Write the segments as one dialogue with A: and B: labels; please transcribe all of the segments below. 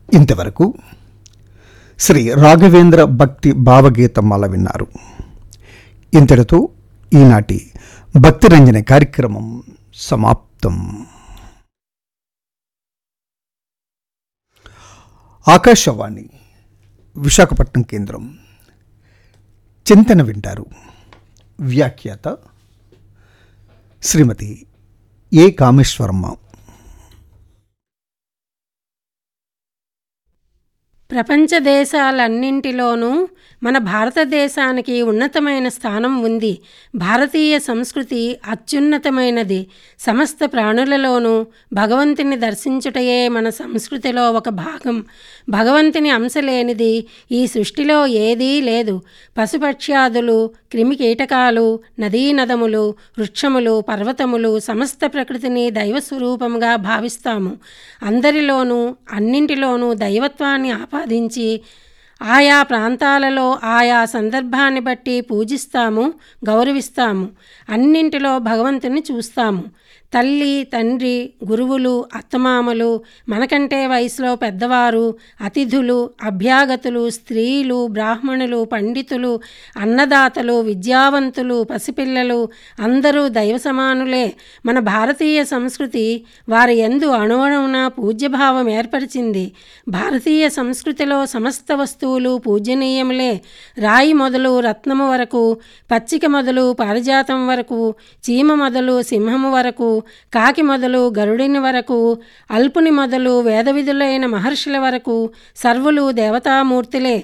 A: ఇంతవరకు శ్రీ రాఘవేంద్ర భక్తి భావగీతమాల విన్నారు ఇంతటితో ఈనాటి భక్తి రంజన కార్యక్రమం సమాప్తం ఆకాశవాణి విశాఖపట్నం కేంద్రం చింతన వింటారు వ్యాఖ్యాత శ్రీమతి ఏ కామేశ్వరమ్మ
B: ప్రపంచ దేశాలన్నింటిలోనూ మన భారతదేశానికి ఉన్నతమైన స్థానం ఉంది భారతీయ సంస్కృతి అత్యున్నతమైనది సమస్త ప్రాణులలోనూ భగవంతుని దర్శించుటయే మన సంస్కృతిలో ఒక భాగం భగవంతుని అంశ లేనిది ఈ సృష్టిలో ఏదీ లేదు పశుపక్ష్యాదులు క్రిమి కీటకాలు నదీ నదములు వృక్షములు పర్వతములు సమస్త ప్రకృతిని దైవస్వరూపంగా భావిస్తాము అందరిలోనూ అన్నింటిలోనూ దైవత్వాన్ని ఆపాదించి ఆయా ప్రాంతాలలో ఆయా సందర్భాన్ని బట్టి పూజిస్తాము గౌరవిస్తాము అన్నింటిలో భగవంతుని చూస్తాము తల్లి తండ్రి గురువులు అత్తమామలు మనకంటే వయసులో పెద్దవారు అతిథులు అభ్యాగతులు స్త్రీలు బ్రాహ్మణులు పండితులు అన్నదాతలు విద్యావంతులు పసిపిల్లలు అందరూ దైవ సమానులే మన భారతీయ సంస్కృతి వారి ఎందు అణువణువున పూజ్యభావం ఏర్పరిచింది భారతీయ సంస్కృతిలో సమస్త వస్తువులు పూజనీయములే రాయి మొదలు రత్నము వరకు పచ్చిక మొదలు పారిజాతం వరకు చీమ మొదలు సింహము వరకు కాకి మొదలు గరుడిని వరకు అల్పుని మొదలు వేదవిధులైన మహర్షుల వరకు సర్వులు దేవతామూర్తులే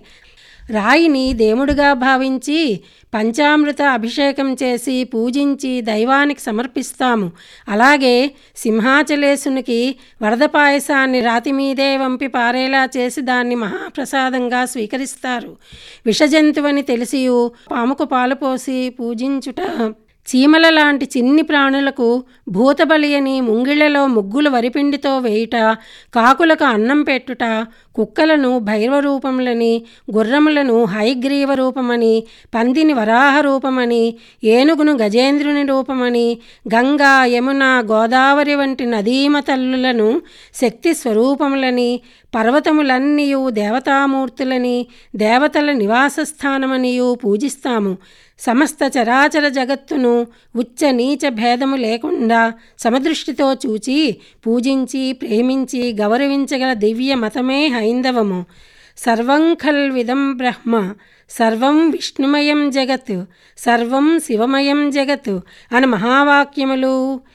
B: రాయిని దేవుడిగా భావించి పంచామృత అభిషేకం చేసి పూజించి దైవానికి సమర్పిస్తాము అలాగే సింహాచలేశునికి వరద పాయసాన్ని రాతి మీదే వంపి పారేలా చేసి దాన్ని మహాప్రసాదంగా స్వీకరిస్తారు విషజంతువని తెలిసియు పాముకు పాలు పోసి పూజించుట చీమల లాంటి చిన్ని ప్రాణులకు భూతబలి అని ముంగిళ్లలో ముగ్గులు వరిపిండితో వేయుట కాకులకు అన్నం పెట్టుట కుక్కలను భైరవ రూపములని గుర్రములను హైగ్రీవ రూపమని పందిని వరాహ రూపమని ఏనుగును గజేంద్రుని రూపమని గంగా యమున గోదావరి వంటి నదీమ తల్లులను శక్తి స్వరూపములని పర్వతములన్నీయు దేవతామూర్తులని దేవతల నివాస స్థానమనియు పూజిస్తాము సమస్త చరాచర జగత్తును ఉచ్చ నీచ భేదము లేకుండా సమదృష్టితో చూచి పూజించి ప్రేమించి గౌరవించగల దివ్య మతమే హైందవము సర్వం ఖల్విదం బ్రహ్మ సర్వం విష్ణుమయం జగత్ సర్వం శివమయం జగత్ అని మహావాక్యములు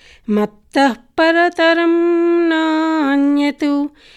B: మత్తఃపరతరం నాణ్యతు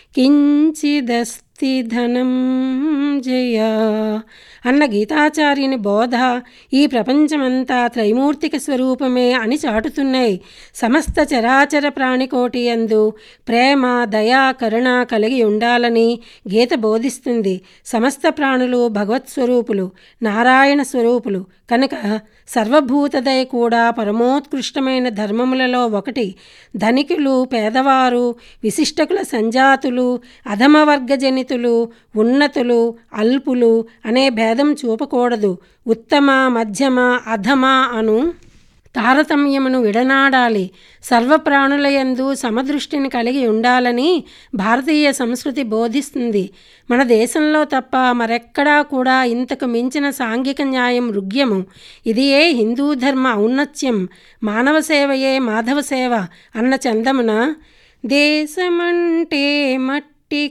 B: కించిదస్తి ధనం జయ అన్న గీతాచార్యుని బోధ ఈ ప్రపంచమంతా త్రైమూర్తిక స్వరూపమే అని చాటుతున్నాయి సమస్త చరాచర ప్రాణికోటి యందు ప్రేమ దయా కరుణ కలిగి ఉండాలని గీత బోధిస్తుంది సమస్త ప్రాణులు భగవత్ స్వరూపులు నారాయణ స్వరూపులు కనుక సర్వభూతదయ కూడా పరమోత్కృష్టమైన ధర్మములలో ఒకటి ధనికులు పేదవారు విశిష్టకుల సంజాతులు అధమవర్గజనితులు ఉన్నతులు అల్పులు అనే భేదం చూపకూడదు ఉత్తమ మధ్యమ అధమ అను తారతమ్యమును విడనాడాలి సర్వప్రాణులయందు సమదృష్టిని కలిగి ఉండాలని భారతీయ సంస్కృతి బోధిస్తుంది మన దేశంలో తప్ప మరెక్కడా కూడా ఇంతకు మించిన సాంఘిక న్యాయం రుగ్యము ఇదియే హిందూ ధర్మ ఔన్నత్యం మానవ సేవయే మాధవ సేవ అన్న చందమున దేశమంటే మట్టి